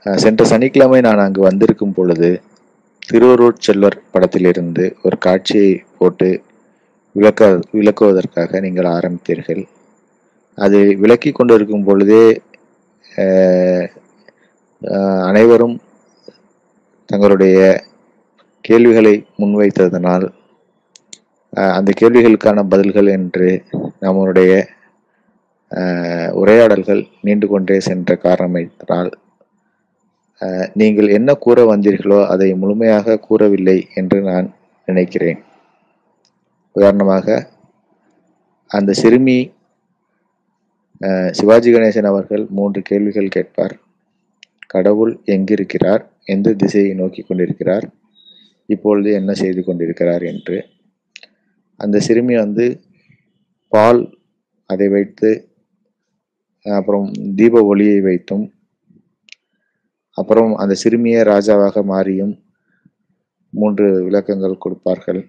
அஹ் சென்ற சனிக்கிழமை நான் அங்கு வந்திருக்கும் பொழுது திருவருட் செல்வர் படத்திலிருந்து ஒரு காட்சியை போட்டு விளக்க விளக்குவதற்காக நீங்கள் ஆரம்பித்தீர்கள் அது விளக்கி கொண்டிருக்கும் பொழுதே அஹ், அஹ், அனைவரும் தங்களுடைய கேள்விகளை முன்வைத்ததனால் அஹ், அந்த கேள்விகளுக்கான பதில்கள் என்று நம்மளுடைய அஹ், உரையாடல்கள் நீண்டு கொண்டே சென்ற காரணத்தினால் அஹ், நீங்கள் என்ன கூற வந்தீர்களோ அதை முழுமையாக கூறவில்லை என்று நான் நினைக்கிறேன் உதாரணமாக அந்த சிறுமி அஹ், சிவாஜி கணேசன் அவர்கள் மூன்று கேள்விகள் கேட்பார் கடவுள் எங்கிருக்கிறார் எந்த திசையை நோக்கி கொண்டிருக்கிறார் இப்பொழுது என்ன செய்து கொண்டிருக்கிறார் என்று அந்த சிறுமி வந்து பால் அதை வைத்து அப்புறம் தீப ஒளியை வைத்தும் அப்புறம் அந்த சிறுமியை ராஜாவாக மாறியும் மூன்று விளக்கங்கள் கொடுப்பார்கள்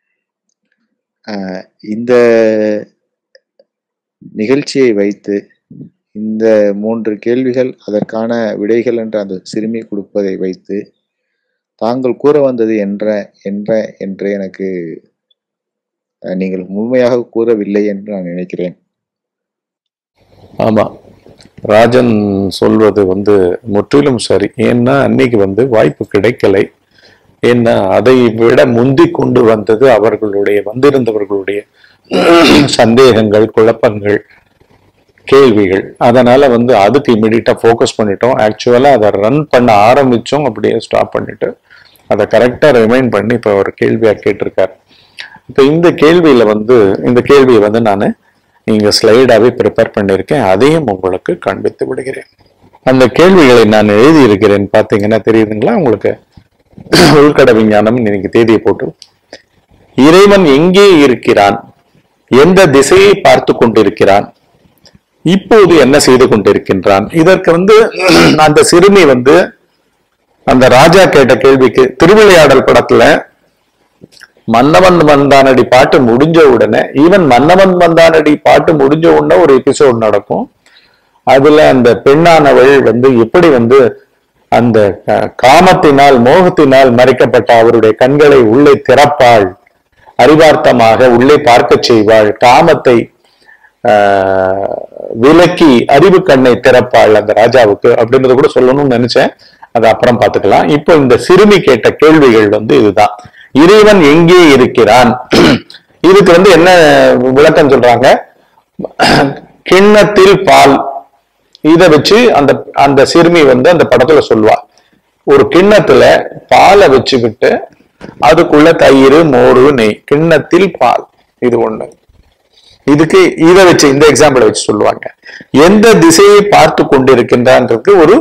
அஹ் இந்த நிகழ்ச்சியை வைத்து இந்த மூன்று கேள்விகள் அதற்கான விடைகள் என்று அந்த சிறுமி கொடுப்பதை வைத்து தாங்கள் கூற வந்தது என்ற என்ற என்று எனக்கு அஹ், நீங்கள் முழுமையாக கூறவில்லை என்று நான் நினைக்கிறேன் ஆமா ராஜன் சொல்வது வந்து முற்றிலும் சரி ஏன்னா அன்னைக்கு வந்து வாய்ப்பு கிடைக்கலை ஏன்னா அதை விட முந்தி கொண்டு வந்தது அவர்களுடைய வந்திருந்தவர்களுடைய சந்தேகங்கள் குழப்பங்கள் கேள்விகள் அதனால வந்து அதுக்கு இமிடியட்டா ஃபோக்கஸ் பண்ணிட்டோம் ஆக்சுவலா அதை ரன் பண்ண ஆரம்பிச்சோம் அப்படியே ஸ்டாப் பண்ணிட்டு அதை கரெக்டா ரிமைண்ட் பண்ணி இப்போ ஒரு கேள்வியா கேட்டிருக்காரு இப்போ இந்த கேள்வியில வந்து இந்த கேள்வியை வந்து நான் நீங்க ஸ்லைடாவே ப்ரிப்பேர் பண்ணியிருக்கேன் அதையும் உங்களுக்கு காண்பித்து விடுகிறேன் அந்த கேள்விகளை நான் எழுதியிருக்கிறேன் பார்த்தீங்கன்னா தெரியுதுங்களா உங்களுக்கு உள்கட விஞ்ஞானம் இன்னைக்கு தேதியை போட்டு இறைவன் எங்கே இருக்கிறான் எந்த திசையை பார்த்து கொண்டிருக்கிறான் இப்போது என்ன செய்து கொண்டிருக்கின்றான் இதற்கு வந்து அந்த சிறுமி வந்து அந்த ராஜா கேட்ட கேள்விக்கு திருவிளையாடல் படத்துல மன்னவன் வந்தானடி பாட்டு முடிஞ்ச உடனே ஈவன் மன்னவன் வந்தானடி பாட்டு முடிஞ்ச உடனே ஒரு எபிசோட் நடக்கும் அதுல அந்த பெண்ணானவள் வந்து எப்படி வந்து அந்த க- காமத்தினால் மோகத்தினால் மறைக்கப்பட்ட அவருடைய கண்களை உள்ளே திறப்பாள் அறிவார்த்தமாக உள்ளே பார்க்கச் செய்வாள் காமத்தை ஆஹ், விலக்கி அறிவு கண்ணை திறப்பாள் அந்த ராஜாவுக்கு அப்படின்றத கூட சொல்லணும்னு நினைச்சேன் அது அப்புறம் பார்த்துக்கலாம் இப்போ இந்த சிறுமி கேட்ட கேள்விகள் வந்து இதுதான் இறைவன் எங்கே இருக்கிறான் இதுக்கு வந்து என்ன விளக்கம் சொல்றாங்க கிண்ணத்தில் பால் இத வச்சு அந்த அந்த சிறுமி வந்து அந்த படத்துல சொல்லுவா ஒரு கிண்ணத்துல பாலை வச்சுக்கிட்டு அதுக்குள்ள தயிர் மோர் நெய் கிண்ணத்தில் பால் இது ஒண்ணு இதுக்கு இதை வச்சு இந்த எக்ஸாம்பிளை வச்சு சொல்லுவாங்க எந்த திசையை பார்த்து கொண்டிருக்கின்றான்றதுக்கு ஒரு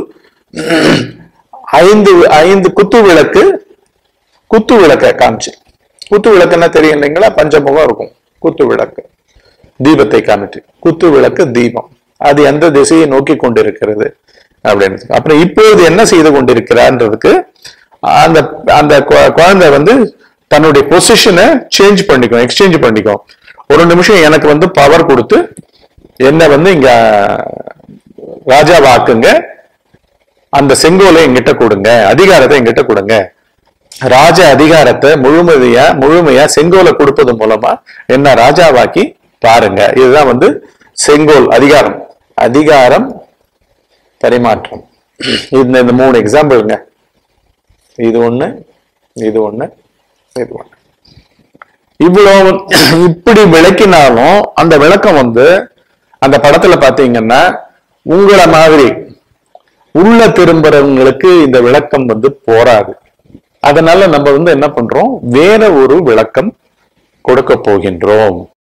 ஐந்து ஐந்து குத்து விளக்கு குத்து விளக்க காமிச்சு குத்து விளக்குன்னா தெரியும் இல்லைங்களா பஞ்சமுகம் இருக்கும் குத்து விளக்கு தீபத்தை காமிட்டு குத்து விளக்கு தீபம் அது எந்த திசையை நோக்கி கொண்டிருக்கிறது அப்படின்றது அப்புறம் இப்பொழுது என்ன செய்து கொண்டிருக்கிறான்றதுக்கு அந்த அந்த கு- குழந்தை வந்து தன்னுடைய பொசிஷனை சேஞ்ச் பண்ணிக்கும் எக்ஸ்சேஞ்ச் பண்ணிக்கும் ஒரு நிமிஷம் எனக்கு வந்து பவர் கொடுத்து என்ன வந்து இங்க ராஜாவாக்குங்க அந்த செங்கோலை எங்கிட்ட கொடுங்க அதிகாரத்தை எங்கிட்ட கொடுங்க ராஜ அதிகாரத்தை முழுமையா முழுமையா செங்கோலை கொடுப்பது மூலமா என்ன ராஜாவாக்கி பாருங்க இதுதான் வந்து செங்கோல் அதிகாரம் அதிகாரம் பரிமாற்றம் இந்த இந்த மூணு எக்ஸாம்பிள்ங்க இது ஒண்ணு இது ஒண்ணு இது ஒண்ணு இவ்வளவு இப்படி விளக்கினாலும் அந்த விளக்கம் வந்து அந்த படத்துல பாத்தீங்கன்னா உங்களை மாதிரி உள்ள திரும்புறவங்களுக்கு இந்த விளக்கம் வந்து போராது அதனால நம்ம வந்து என்ன பண்றோம் வேற ஒரு விளக்கம் கொடுக்க போகின்றோம்